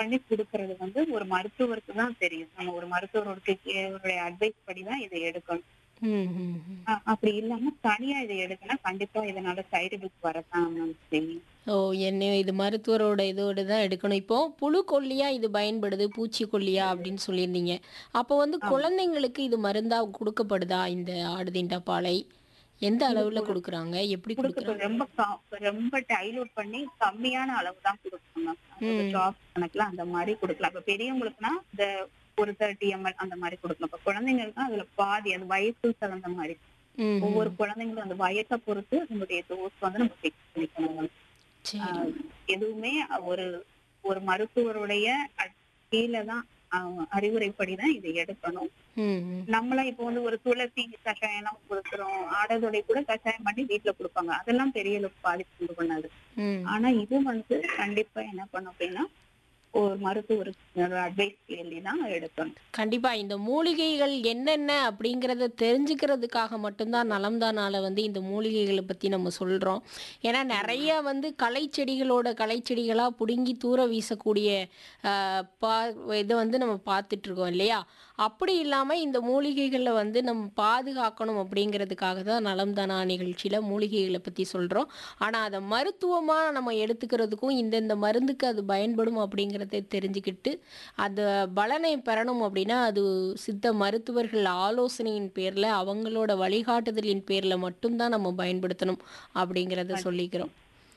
பண்ணி கொடுக்கறது வந்து ஒரு மருத்துவருக்கு தான் தெரியும் நம்ம ஒரு மருத்துவருடைய அட்வைஸ் படி தான் இதை எடுக்கணும் ம், ம், ம். அ- அப்படி இல்லாம தனியா இதை எடுக்கனா கண்டிப்பா இதனால சைடு எஃபெக்ட் வரதான் மேம் செய்யும் ஓ என்ன இது மருத்துவரோட இதோட தான் எடுக்கணும் இப்போ புழுக்கொல்லியா இது பயன்படுது பூச்சிக்கொல்லியா அப்படின்னு சொல்லியிருந்தீங்க அப்போ வந்து குழந்தைங்களுக்கு இது மருந்தா கொடுக்கப்படுதா இந்த ஆடுதிண்டா பாலை எந்த அளவுல கொடுக்குறாங்க எப்படி கொடுக்க கொடுக்குறாங்க ரொம்ப க- ரொம்ப டைலூட் பண்ணி கம்மியான அளவு தான் கொடுக்கணும் ம். ட்ராப் கணக்குல அந்த மாதிரி கொடுக்கலாம் இப்ப பெரியவங்களுக்குனா இந்த ஒரு தேர்ட்டி எம்எல் அந்த மாதிரி கொடுக்கலாம் இப்ப குழந்தைங்களுக்கு அதுல பாதி அது வயசு தகுந்த மாதிரி ம், ம். ஒவ்வொரு குழந்தைங்களும் அந்த வயசை பொறுத்து நம்மளுடைய டோஸ் வந்து நம்ம ஃபிக்ஸ் பண்ணிக்கணும் சரி ஆஹ் எதுவுமே ஒரு ஒரு மருத்துவருடைய அட்- கீழே தான் ஆஹ் அறிவுரைப்படி தான் இதை எடுக்கணும் ம், ம். நம்மளா இப்போ வந்து ஒரு துளசி கஷாயம் எல்லாம் கொடுக்குறோம் ஆடதொடை கூட கஷாயம் பண்ணி வீட்டுல கொடுப்பாங்க அதெல்லாம் பெரிய அளவுக்கு பாதிப்பு உண்டு பண்ணாது ம். ஆனா இது வந்து கண்டிப்பா என்ன பண்ணும் அப்படின்னா ஒரு மருத்துவருக்கு அட்வைஸ் கேள்வி தான் எடுக்கணும் கண்டிப்பா இந்த மூலிகைகள் என்னென்ன அப்படிங்கறத தெரிஞ்சுக்கிறதுக்காக மட்டும்தான் நலம்தானால வந்து இந்த மூலிகைகளை பத்தி நம்ம சொல்றோம் ஏன்னா நிறைய வந்து களை செடிகளோட களை செடிகளா புடுங்கி தூர வீசக்கூடிய ஆஹ், பா இதை வந்து நம்ம பார்த்துட்டு இருக்கோம் இல்லையா அப்படி இல்லாம இந்த மூலிகைகளை வந்து நம்ம பாதுகாக்கணும் அப்படிங்கிறதுக்காக தான் நலம்தானா நிகழ்ச்சியில மூலிகைகளை பத்தி சொல்றோம் ஆனா அதை மருத்துவமா நம்ம எடுத்துக்கிறதுக்கும் இந்தந்த மருந்துக்கு அது பயன்படும் அப்படிங்கிறத தெரிஞ்சுக்கிட்டு அந்த பலனை பெறணும் அப்படின்னா அது சித்த மருத்துவர்கள் ஆலோசனையின் பேர்ல அவங்களோட வழிகாட்டுதலின் பேர்ல மட்டும்தான் நம்ம பயன்படுத்தணும் அப்படிங்கிறத சொல்லிக்கிறோம்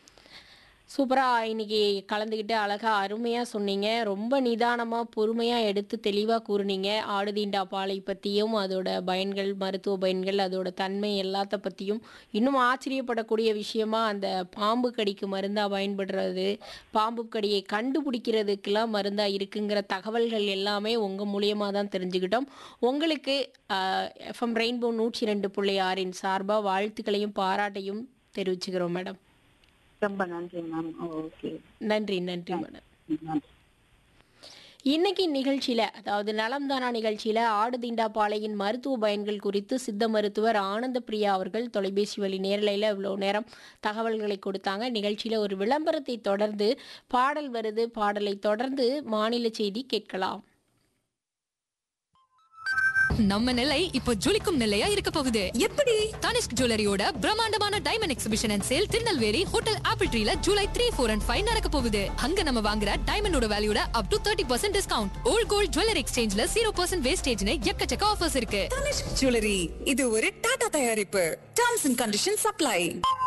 சூப்பரா இன்னைக்கு கலந்துக்கிட்டு அழகா அருமையா சொன்னீங்க ரொம்ப நிதானமா பொறுமையா எடுத்து தெளிவா கூறுனீங்க ஆடுதீண்டா பாலை பத்தியும் அதோட பயன்கள் மருத்துவ பயன்கள் அதோட தன்மை எல்லாத்த பத்தியும் இன்னும் ஆச்சரியப்படக்கூடிய விஷயமா அந்த பாம்பு கடிக்கு மருந்தா பயன்படுறது பாம்பு கடியை கண்டுபிடிக்கிறதுக்கெல்லாம் மருந்தா இருக்குங்கிற தகவல்கள் எல்லாமே உங்க மூலியமா தான் தெரிஞ்சுக்கிட்டோம் உங்களுக்கு எஃப்எம் ரெயின்போ நூற்றி ரெண்டு புள்ளி ஆறின் சார்பா வாழ்த்துக்களையும் பாராட்டையும் தெரிவிச்சுக்கிறோம் மேடம் ரொம்ப நன்றி மேம் ஓகே நன்றி நன்றி மேடம் நன்றி இன்னைக்கு நிகழ்ச்சியில அதாவது நலம்தானா நிகழ்ச்சியில ஆடுதிண்டா பாலையின் மருத்துவ பயன்கள் குறித்து சித்த மருத்துவர் ஆனந்த பிரியா அவர்கள் தொலைபேசி வழி நேரலையில் இவ்வளோ நேரம் தகவல்களை கொடுத்தாங்க நிகழ்ச்சியில ஒரு விளம்பரத்தை தொடர்ந்து பாடல் வருது பாடலை தொடர்ந்து மாநில செய்தி கேட்கலாம் நம்ம நிலை இப்போ ஜொலிக்கும் நிலையா இருக்க போகுது எப்படி தனிஷ்க் ஜுவல்லரியோட பிரம்மாண்டமான diamond exhibition and sale Tirunelveli hotel apple ட்ரீல July three four and five நடக்க போகுது அங்க நம்ம வாங்குற டைமண்டோட வேல்யூட up to thirty percent discount old gold jewellery எக்ஸ்சேஞ்ச்ல ஜீரோ பர்சன்ட் வேஸ்டேஜ்னு எக்கச்சக்க ஆஃபர்ஸ் இருக்கு தனிஷ்க் ஜுவல்லரி இது ஒரு டாடா தயாரிப்பு டர்ம்ஸ் அண்ட் கண்டிஷன் சப்ளை